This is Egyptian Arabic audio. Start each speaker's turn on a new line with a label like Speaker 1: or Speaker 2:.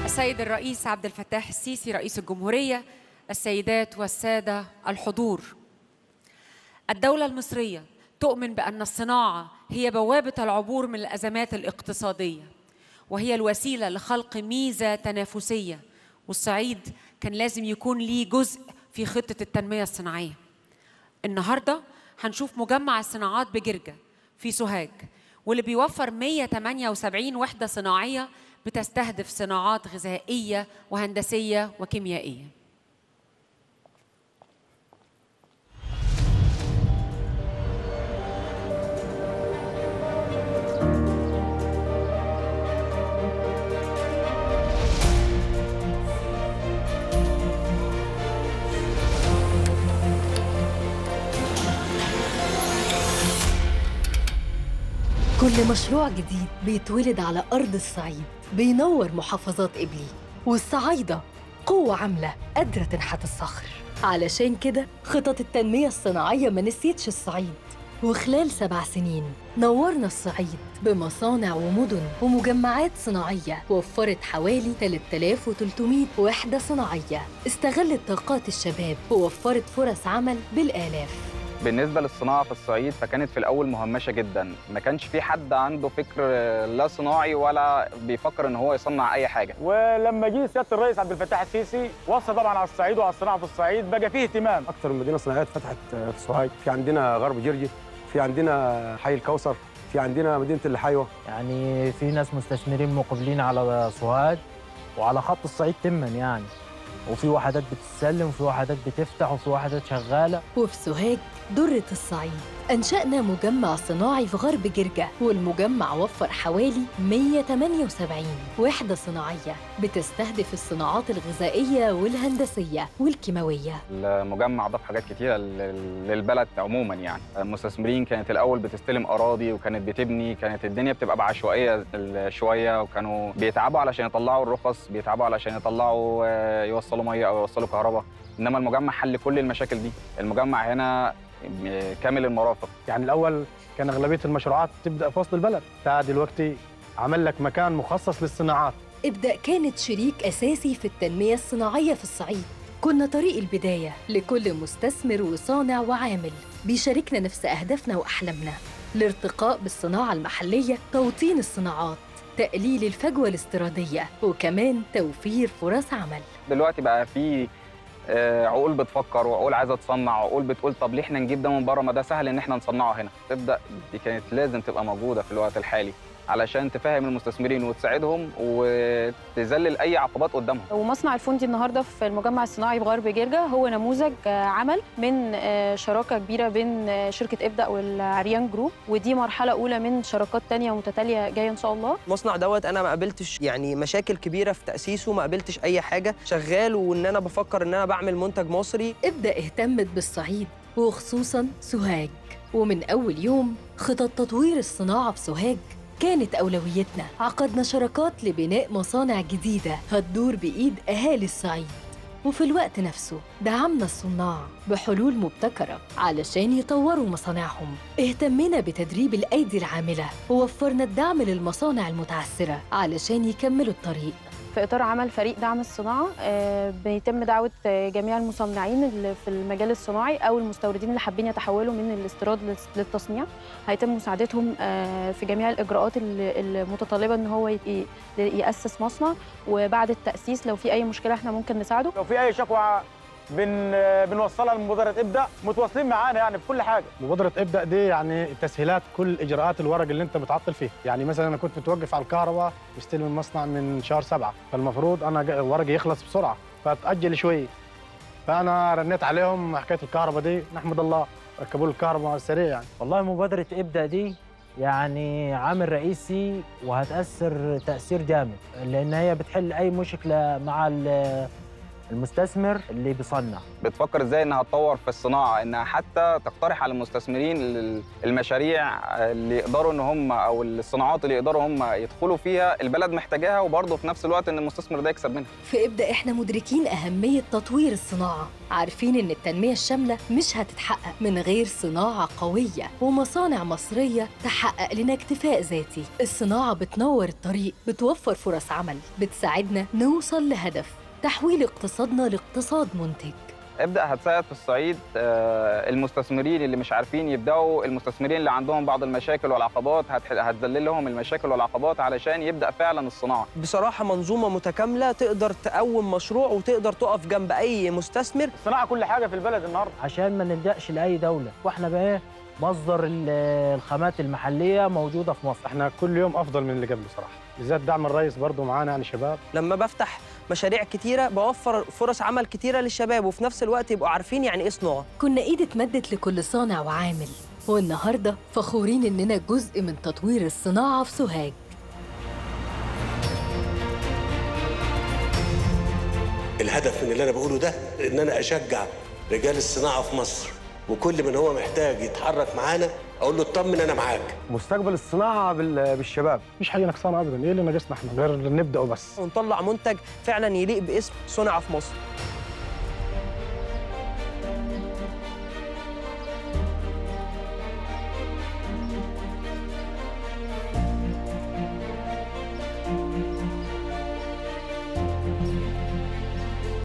Speaker 1: السيد الرئيس عبد الفتاح السيسي رئيس الجمهورية السيدات والسادة الحضور الدولة المصرية تؤمن بأن الصناعة هي بوابة العبور من الأزمات الاقتصادية وهي الوسيلة لخلق ميزة تنافسية والصعيد كان لازم يكون ليه جزء في خطة التنمية الصناعية النهاردة هنشوف مجمع الصناعات بجرجة في سوهاج واللي بيوفر 178 وحدة صناعية بتستهدف صناعات غذائية وهندسية وكيميائية
Speaker 2: كل مشروع جديد بيتولد على أرض الصعيد بينور محافظات إبلي والصعايدة قوة عاملة قادرة تنحت الصخر علشان كده خطط التنمية الصناعية ما نسيتش الصعيد وخلال سبع سنين نورنا الصعيد بمصانع ومدن ومجمعات صناعية وفرت حوالي 3300 وحدة صناعية استغلت طاقات الشباب ووفرت فرص عمل بالآلاف
Speaker 3: بالنسبة للصناعة في الصعيد فكانت في الأول مهمشة جدا ما كانش في حد عنده فكر لا صناعي ولا بيفكر إن هو يصنع أي حاجة
Speaker 4: ولما جه سياده الرئيس عبد الفتاح السيسي وصى طبعا على الصعيد وعلى الصناعه في الصعيد بقى فيه اهتمام
Speaker 5: اكثر من مدينه صناعيه اتفتحت في سوهاج في عندنا غرب جرجي في عندنا حي الكوثر في عندنا مدينه الحيوه
Speaker 6: يعني في ناس مستثمرين مقبلين على سوهاج وعلى خط الصعيد تما يعني وفي وحدات بتتسلم وفي وحدات بتفتح وفي وحدات شغاله
Speaker 2: وفي سوهاج درة الصعيد أنشأنا مجمع صناعي في غرب جرجة والمجمع وفر حوالي 178 وحدة صناعية بتستهدف الصناعات الغذائية والهندسية والكيماوية
Speaker 3: المجمع ضاف حاجات كتيرة لل- للبلد عموما يعني المستثمرين كانت الأول بتستلم أراضي وكانت بتبني كانت الدنيا بتبقى بعشوائية ال- شوية وكانوا بيتعبوا علشان يطلعوا الرخص بيتعبوا علشان يطلعوا آه، يوصلوا مية أو يوصلوا كهرباء إنما المجمع حل كل المشاكل دي المجمع هنا آه، كامل المرافق
Speaker 5: يعني الاول كان اغلبيه المشروعات تبدا في وسط البلد تا دلوقتي عمل لك مكان مخصص للصناعات
Speaker 2: ابدأ كانت شريك أساسي في التنمية الصناعية في الصعيد كنا طريق البداية لكل مستثمر وصانع وعامل بيشاركنا نفس أهدافنا وأحلامنا الارتقاء بالصناعة المحلية توطين الصناعات تقليل الفجوة الاستيرادية وكمان توفير فرص عمل
Speaker 3: دلوقتي بقى في آه، عقول بتفكر وعقول عايزه تصنع وعقول بتقول طب ليه احنا نجيب ده من بره ما ده سهل ان احنا نصنعه هنا تبدا دي كانت لازم تبقى موجوده في الوقت الحالي علشان تفهم المستثمرين وتساعدهم وتذلل اي عقبات قدامهم
Speaker 7: ومصنع الفندي النهارده في المجمع الصناعي بغرب جرجة هو نموذج آه، عمل من آه، شراكه كبيره بين آه، شركه ابدا والعريان جروب ودي مرحله اولى من شراكات تانية متتاليه جايه ان شاء الله
Speaker 8: المصنع دوت انا ما قابلتش يعني مشاكل كبيره في تاسيسه ما قابلتش اي حاجه شغال وان انا بفكر ان انا بعمل منتج مصري
Speaker 2: ابدأ اهتمت بالصعيد وخصوصا سوهاج ومن أول يوم خطط تطوير الصناعة في سوهاج كانت أولويتنا عقدنا شراكات لبناء مصانع جديدة هتدور بإيد أهالي الصعيد وفي الوقت نفسه دعمنا الصناع بحلول مبتكرة علشان يطوروا مصانعهم اهتمينا بتدريب الأيدي العاملة ووفرنا الدعم للمصانع المتعثرة علشان يكملوا الطريق
Speaker 7: في اطار عمل فريق دعم الصناعه آه، بيتم دعوه آه، جميع المصنعين اللي في المجال الصناعي او المستوردين اللي حابين يتحولوا من الاستيراد للس- للتصنيع هيتم مساعدتهم آه، في جميع الاجراءات اللي- المتطلبه ان هو ي- ياسس مصنع وبعد التاسيس لو في اي مشكله احنا ممكن نساعده
Speaker 4: لو في اي شكوى بن بنوصلها لمبادره ابدا متواصلين معانا يعني في كل حاجه
Speaker 5: مبادره ابدا دي يعني تسهيلات كل اجراءات الورق اللي انت متعطل فيه يعني مثلا انا كنت متوقف على الكهرباء مستلم المصنع من شهر سبعة فالمفروض انا جا- ورقي يخلص بسرعه فتاجل شوي فانا رنيت عليهم حكايه الكهرباء دي نحمد الله ركبوا لي الكهرباء سريع يعني
Speaker 6: والله مبادره ابدا دي يعني عامل رئيسي وهتاثر تاثير جامد لان هي بتحل اي مشكله مع ال- المستثمر اللي بيصنع
Speaker 3: بتفكر ازاي انها تطور في الصناعه انها حتى تقترح على المستثمرين ال- المشاريع اللي يقدروا ان هم او الصناعات اللي يقدروا هم يدخلوا فيها البلد محتاجاها وبرضه في نفس الوقت ان المستثمر ده يكسب منها
Speaker 2: في ابدا احنا مدركين اهميه تطوير الصناعه عارفين ان التنميه الشامله مش هتتحقق من غير صناعه قويه ومصانع مصريه تحقق لنا اكتفاء ذاتي الصناعه بتنور الطريق بتوفر فرص عمل بتساعدنا نوصل لهدف تحويل اقتصادنا لاقتصاد منتج
Speaker 3: ابدا هتساعد في الصعيد آه، المستثمرين اللي مش عارفين يبداوا المستثمرين اللي عندهم بعض المشاكل والعقبات هتح- هتذلل لهم المشاكل والعقبات علشان يبدا فعلا الصناعه
Speaker 8: بصراحه منظومه متكامله تقدر تقوم مشروع وتقدر تقف جنب اي مستثمر
Speaker 4: الصناعه كل حاجه في البلد النهارده
Speaker 6: عشان ما نلجأش لأي دولة واحنا بقى إيه؟ مصدر ال- الخامات المحلية موجودة في مصر
Speaker 5: احنا كل يوم افضل من اللي قبل بصراحه بالذات دعم الرئيس برضه معانا يعني شباب
Speaker 8: لما بفتح مشاريع كتيره بوفر فرص عمل كتيره للشباب وفي نفس الوقت يبقوا عارفين يعني ايه صناعه
Speaker 2: كنا ايد اتمدت لكل صانع وعامل والنهارده فخورين اننا جزء من تطوير الصناعه في سوهاج
Speaker 9: الهدف من اللي انا بقوله ده ان انا اشجع رجال الصناعه في مصر وكل من هو محتاج يتحرك معانا اقول له اطمن انا معاك
Speaker 10: مستقبل الصناعه بال- بالشباب
Speaker 5: مش حاجه نقصانه ابدا ايه اللي ناقصنا احنا غير نبدا وبس
Speaker 8: ونطلع منتج فعلا يليق باسم صنع في مصر